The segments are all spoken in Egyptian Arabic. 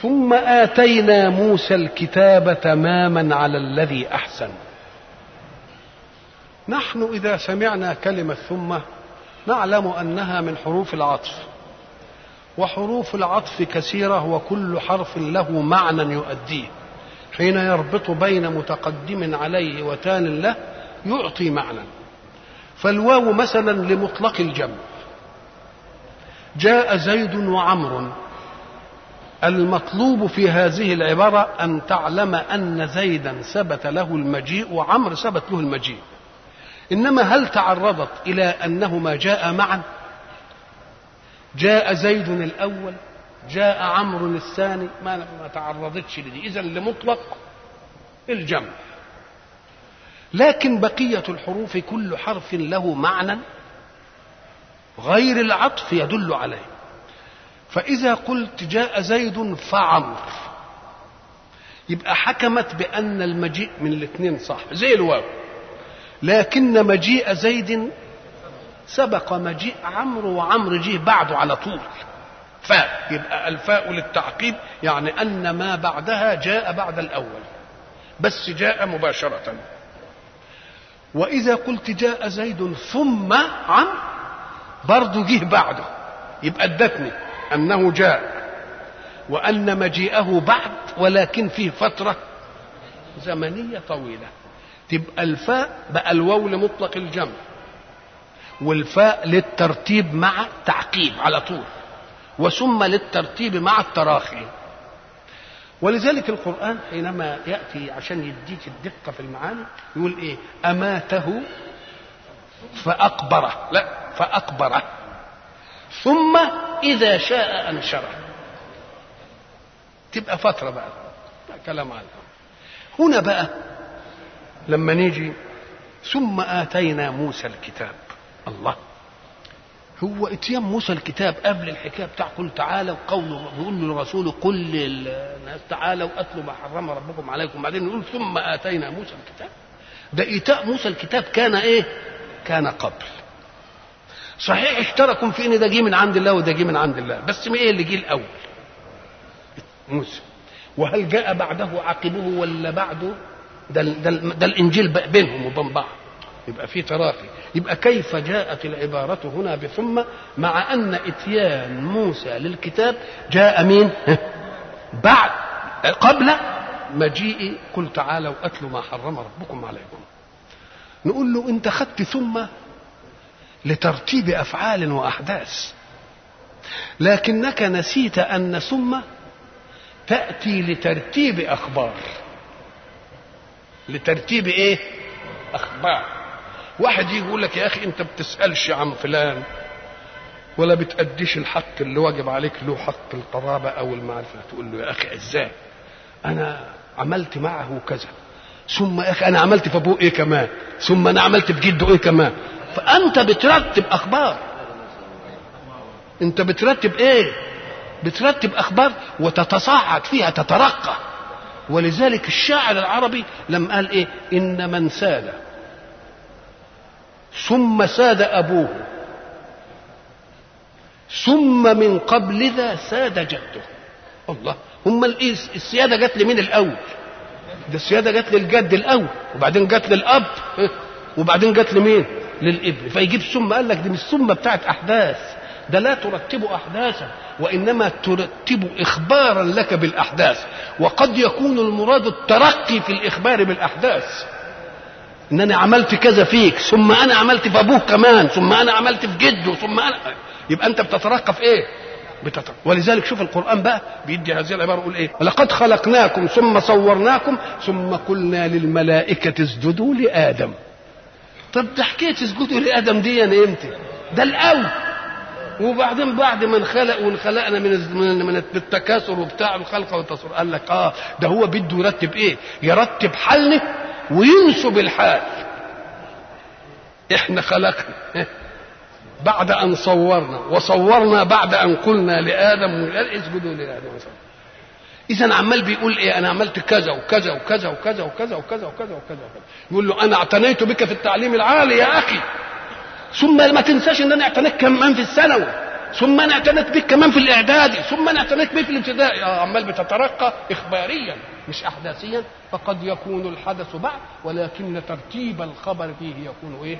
ثم آتينا موسى الكتاب تماما على الذي أحسن نحن إذا سمعنا كلمة ثم نعلم أنها من حروف العطف وحروف العطف كثيرة وكل حرف له معنى يؤديه حين يربط بين متقدم عليه وتان له يعطي معنى فالواو مثلا لمطلق الجمع جاء زيد وعمر المطلوب في هذه العبارة أن تعلم أن زيدا ثبت له المجيء وعمر ثبت له المجيء إنما هل تعرضت إلى أنهما جاء معا جاء زيد الأول جاء عمرو الثاني ما ما تعرضتش لدي إذا لمطلق الجمع لكن بقية الحروف كل حرف له معنى غير العطف يدل عليه فإذا قلت جاء زيد فعمر يبقى حكمت بأن المجيء من الاثنين صح زي الواو لكن مجيء زيد سبق مجيء عمرو وعمرو جه بعده على طول فاء يبقى الفاء للتعقيب يعني أن ما بعدها جاء بعد الأول بس جاء مباشرة وإذا قلت جاء زيد ثم عمرو برضه جه بعده يبقى ادتني أنه جاء وأن مجيئه بعد ولكن فيه فترة زمنية طويلة تبقى الفاء بقى الواو لمطلق الجمع والفاء للترتيب مع التعقيب على طول وثم للترتيب مع التراخي ولذلك القرآن حينما يأتي عشان يديك الدقة في المعاني يقول إيه أماته فأقبره لا فأقبره ثم إذا شاء أنشره تبقى فترة بقى لا كلام عنه هنا بقى لما نيجي ثم آتينا موسى الكتاب الله هو اتيان موسى الكتاب قبل الحكايه بتاع قل تعالوا قوله بيقول للرسول قل للناس تعالوا اتلوا ما حرم ربكم عليكم بعدين يقول ثم اتينا موسى الكتاب ده ايتاء موسى الكتاب كان ايه؟ كان قبل صحيح اشتركوا في ان ده جه من عند الله وده جه من عند الله بس ايه اللي جه الاول؟ موسى وهل جاء بعده عقبه ولا بعده؟ ده, ده, ده الانجيل بينهم وبين بعض يبقى في تراخي يبقى كيف جاءت العبارة هنا بثم مع أن إتيان موسى للكتاب جاء مين بعد قبل مجيء قل تعالوا أتلوا ما حرم ربكم عليكم نقول له أنت خدت ثم لترتيب أفعال وأحداث لكنك نسيت أن ثم تأتي لترتيب أخبار لترتيب إيه أخبار واحد يجي يقول لك يا اخي انت بتسالش عن فلان ولا بتأديش الحق اللي واجب عليك له حق القرابة أو المعرفة تقول له يا أخي إزاي أنا عملت معه كذا ثم يا أخي أنا عملت في أبوه إيه كمان ثم أنا عملت في جده إيه كمان فأنت بترتب أخبار أنت بترتب إيه بترتب أخبار وتتصاعد فيها تترقى ولذلك الشاعر العربي لما قال إيه إن من ساد ثم ساد أبوه ثم من قبل ذا ساد جده الله هم السيادة جت لمين الأول ده السيادة جت للجد الأول وبعدين جت للأب وبعدين جت لمين للابن فيجيب ثم قال لك دي مش ثم بتاعت أحداث ده لا ترتب أحداثا وإنما ترتب إخبارا لك بالأحداث وقد يكون المراد الترقي في الإخبار بالأحداث ان انا عملت كذا فيك ثم انا عملت في ابوه كمان ثم انا عملت في جده ثم انا يبقى انت بتترقى في ايه بتترقى. ولذلك شوف القران بقى بيدي هذه العباره يقول ايه لقد خلقناكم ثم صورناكم ثم قلنا للملائكه اسجدوا لادم طب ده حكايه اسجدوا لادم دي امتى ده الاول وبعدين بعد ما انخلق وانخلقنا من من, من التكاثر وبتاع الخلق والتصوير قال لك اه ده هو بده يرتب ايه يرتب حلنا وينسب الحال احنا خلقنا بعد ان صورنا وصورنا بعد ان قلنا لادم اسجدوا لادم اذا عمال بيقول ايه انا عملت كذا وكذا وكذا وكذا وكذا وكذا وكذا وكذا يقول له انا اعتنيت بك في التعليم العالي يا اخي ثم ما تنساش ان انا اعتنيت كمان في الثانوي ثم انا اعتنيت بك كمان في الاعدادي ثم انا اعتنيت بك في الابتدائي آه عمال بتترقى اخباريا مش احداثيا فقد يكون الحدث بعد ولكن ترتيب الخبر فيه يكون ايه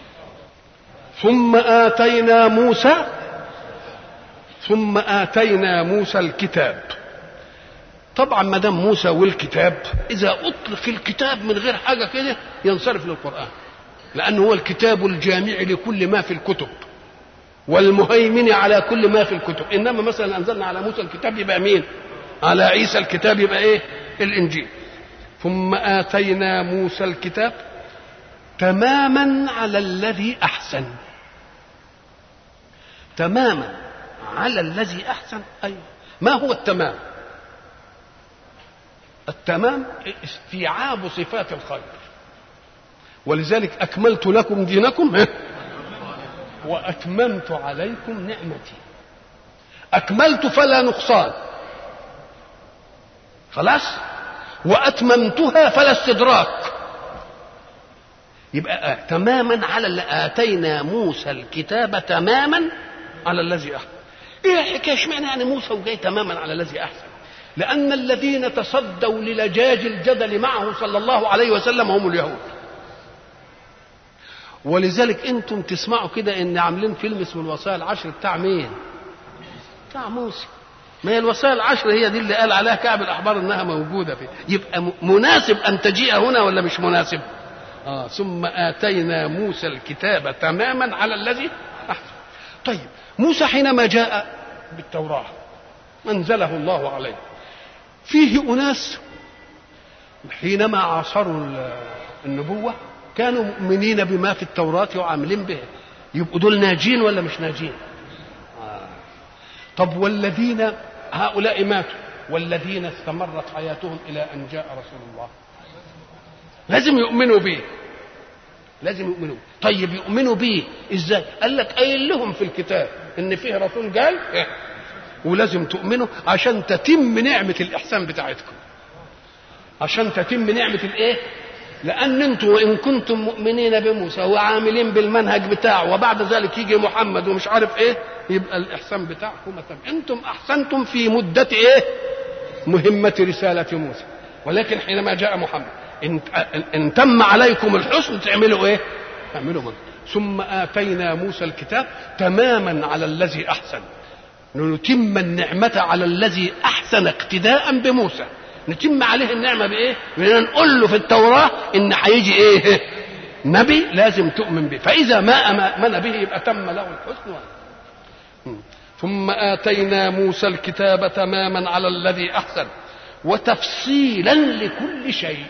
ثم اتينا موسى ثم اتينا موسى الكتاب طبعا ما دام موسى والكتاب اذا اطلق الكتاب من غير حاجه كده ينصرف للقران لانه هو الكتاب الجامع لكل ما في الكتب والمهيمن على كل ما في الكتب انما مثلا انزلنا على موسى الكتاب يبقى مين على عيسى الكتاب يبقى ايه الانجيل ثم اتينا موسى الكتاب تماما على الذي احسن تماما على الذي احسن ايوه ما هو التمام التمام استيعاب صفات الخير ولذلك اكملت لكم دينكم واتممت عليكم نعمتي اكملت فلا نقصان خلاص واتممتها فلا استدراك يبقى آه تماما على اللي اتينا موسى الكتاب تماما على الذي احسن ايه الحكايه اشمعنى يعني موسى وجاي تماما على الذي احسن لان الذين تصدوا للجاج الجدل معه صلى الله عليه وسلم هم اليهود ولذلك انتم تسمعوا كده ان عاملين فيلم اسمه الوصايا العشر بتاع مين بتاع موسى ما هي الوصايا العشر هي دي اللي قال عليها كعب الاحبار انها موجوده فيه يبقى مناسب ان تجيء هنا ولا مش مناسب آه ثم اتينا موسى الكتاب تماما على الذي احسن طيب موسى حينما جاء بالتوراه انزله الله عليه فيه اناس حينما عاصروا النبوه كانوا مؤمنين بما في التوراة وعاملين به يبقوا دول ناجين ولا مش ناجين آه. طب والذين هؤلاء ماتوا والذين استمرت حياتهم إلى أن جاء رسول الله لازم يؤمنوا به لازم يؤمنوا طيب يؤمنوا به ازاي قال لك قايل لهم في الكتاب ان فيه رسول قال إيه؟ ولازم تؤمنوا عشان تتم نعمة الإحسان بتاعتكم عشان تتم نعمة الإيه لان انتم وان كنتم مؤمنين بموسى وعاملين بالمنهج بتاعه وبعد ذلك يجي محمد ومش عارف ايه يبقى الاحسان بتاعكم تم انتم احسنتم في مده ايه مهمه رساله موسى ولكن حينما جاء محمد ان, إن تم عليكم الحسن تعملوا ايه تعملوا من ثم اتينا موسى الكتاب تماما على الذي احسن نتم النعمه على الذي احسن اقتداء بموسى نتم عليه النعمة بإيه؟ بأن نقول له في التوراة إن هيجي إيه؟ نبي لازم تؤمن به، فإذا ما آمن به يبقى تم له الحسن ثم آتينا موسى الكتاب تماما على الذي أحسن وتفصيلا لكل شيء.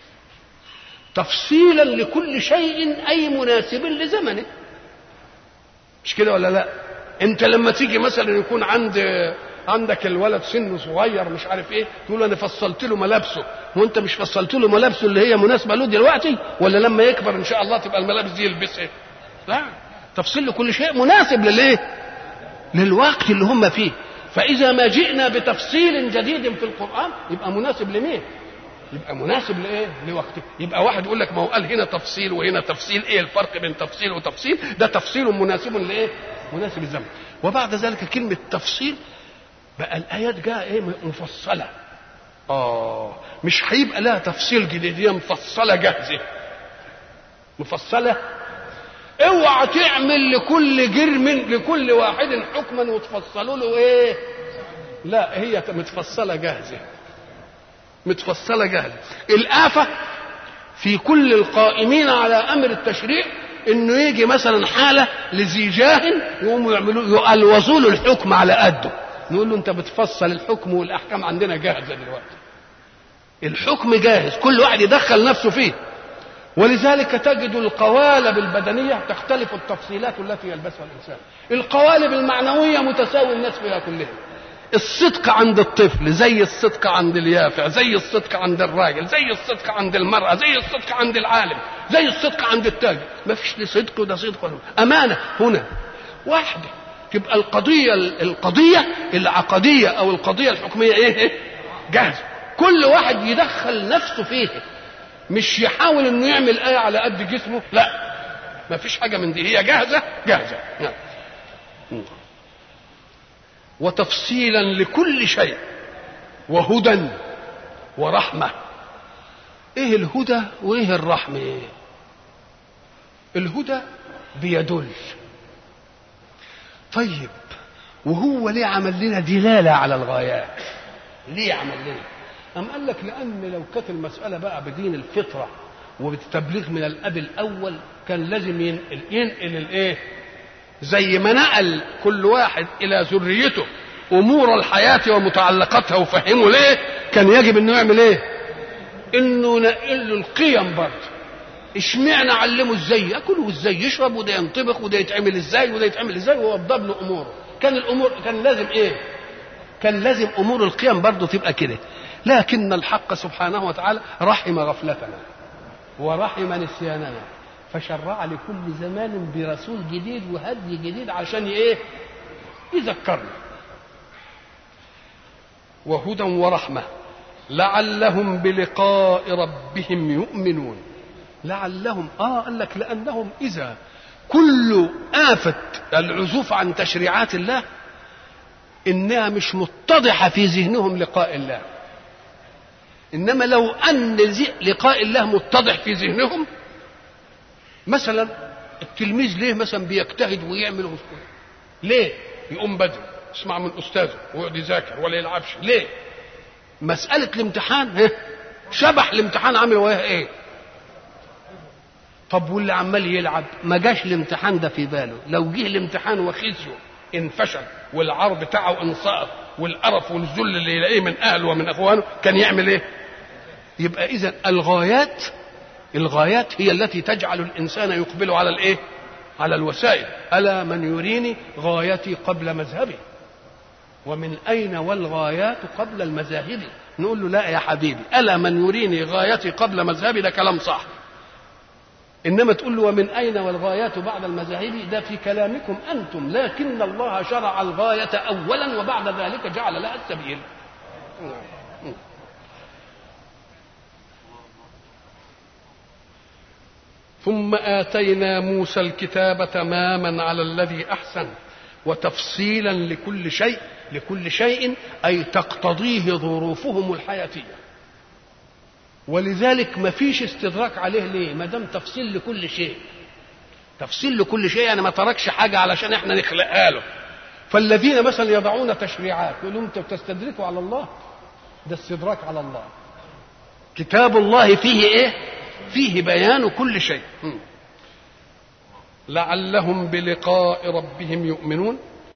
تفصيلا لكل شيء أي مناسب لزمنه. مش كده ولا لا؟ أنت لما تيجي مثلا يكون عند عندك الولد سنه صغير مش عارف ايه تقول انا فصلت له ملابسه وانت مش فصلت له ملابسه اللي هي مناسبه له دلوقتي ولا لما يكبر ان شاء الله تبقى الملابس دي يلبسها لا تفصيل لكل شيء مناسب للايه للوقت اللي هم فيه فاذا ما جئنا بتفصيل جديد في القران يبقى مناسب لمين يبقى مناسب لايه لوقته يبقى واحد يقول لك ما هو قال هنا تفصيل وهنا تفصيل ايه الفرق بين تفصيل وتفصيل ده تفصيل مناسب لايه مناسب الزمن وبعد ذلك كلمه تفصيل بقى الايات جاء ايه مفصله اه مش هيبقى لها تفصيل جديد هي مفصله جاهزه مفصله اوعى تعمل لكل جرم لكل واحد حكما وتفصلوا له ايه لا هي متفصله جاهزه متفصله جاهزه الافه في كل القائمين على امر التشريع انه يجي مثلا حاله لذي جاه يقوموا يعملوا يلوظوا له الحكم على قده نقول له انت بتفصل الحكم والاحكام عندنا جاهزه دلوقتي الحكم جاهز كل واحد يدخل نفسه فيه ولذلك تجد القوالب البدنيه تختلف التفصيلات التي يلبسها الانسان القوالب المعنويه متساوي الناس فيها كلها الصدق عند الطفل زي الصدق عند اليافع زي الصدق عند الراجل زي الصدق عند المرأة زي الصدق عند العالم زي الصدق عند التاجر ما فيش صدق وده صدق ولا أمانة هنا واحدة تبقى القضية القضية العقدية أو القضية الحكمية إيه جاهزة كل واحد يدخل نفسه فيه مش يحاول انه يعمل آية على قد جسمه لا ما فيش حاجة من دي هي جاهزة جاهزة نعم. وتفصيلا لكل شيء وهدى ورحمة ايه الهدى وايه الرحمة إيه؟ الهدى بيدل طيب وهو ليه عمل لنا دلالة على الغايات ليه عمل لنا أم قال لك لأن لو كانت المسألة بقى بدين الفطرة وبالتبليغ من الأب الأول كان لازم ينقل ينقل الإيه زي ما نقل كل واحد إلى ذريته أمور الحياة ومتعلقاتها وفهمه ليه كان يجب إنه يعمل إيه إنه نقل له القيم برضه اشمعنى علمه ازاي ياكل وازاي يشرب وده ينطبخ وده يتعمل ازاي وده يتعمل ازاي ووضب له اموره كان الامور كان لازم ايه كان لازم امور القيم برضه تبقى كده لكن الحق سبحانه وتعالى رحم غفلتنا ورحم نسياننا فشرع لكل زمان برسول جديد وهدي جديد عشان ايه يذكرنا وهدى ورحمه لعلهم بلقاء ربهم يؤمنون لعلهم اه قال لك لانهم اذا كل آفة العزوف عن تشريعات الله انها مش متضحة في ذهنهم لقاء الله انما لو ان لقاء الله متضح في ذهنهم مثلا التلميذ ليه مثلا بيجتهد ويعمل ليه يقوم بدري يسمع من استاذه ويقعد يذاكر ولا يلعبش ليه مسألة الامتحان شبح الامتحان عامل وياه ايه طب واللي عمال يلعب ما جاش الامتحان ده في باله لو جه الامتحان وخزيه انفشل والعار بتاعه انسقط والقرف والذل اللي يلاقيه من اهله ومن اخوانه كان يعمل ايه يبقى اذا الغايات الغايات هي التي تجعل الانسان يقبل على الايه على الوسائل الا من يريني غايتي قبل مذهبي ومن اين والغايات قبل المذاهب نقول له لا يا حبيبي الا من يريني غايتي قبل مذهبي ده كلام صح انما تقول له ومن اين والغايات بعد المذاهب ده في كلامكم انتم لكن الله شرع الغايه اولا وبعد ذلك جعل لها السبيل ثم اتينا موسى الكتاب تماما على الذي احسن وتفصيلا لكل شيء لكل شيء اي تقتضيه ظروفهم الحياتيه ولذلك ما فيش استدراك عليه ليه ما دام تفصيل لكل شيء تفصيل لكل شيء يعني ما تركش حاجه علشان احنا نخلقها له فالذين مثلا يضعون تشريعات يقولوا انتوا بتستدركوا على الله ده استدراك على الله كتاب الله فيه ايه فيه بيان كل شيء لعلهم بلقاء ربهم يؤمنون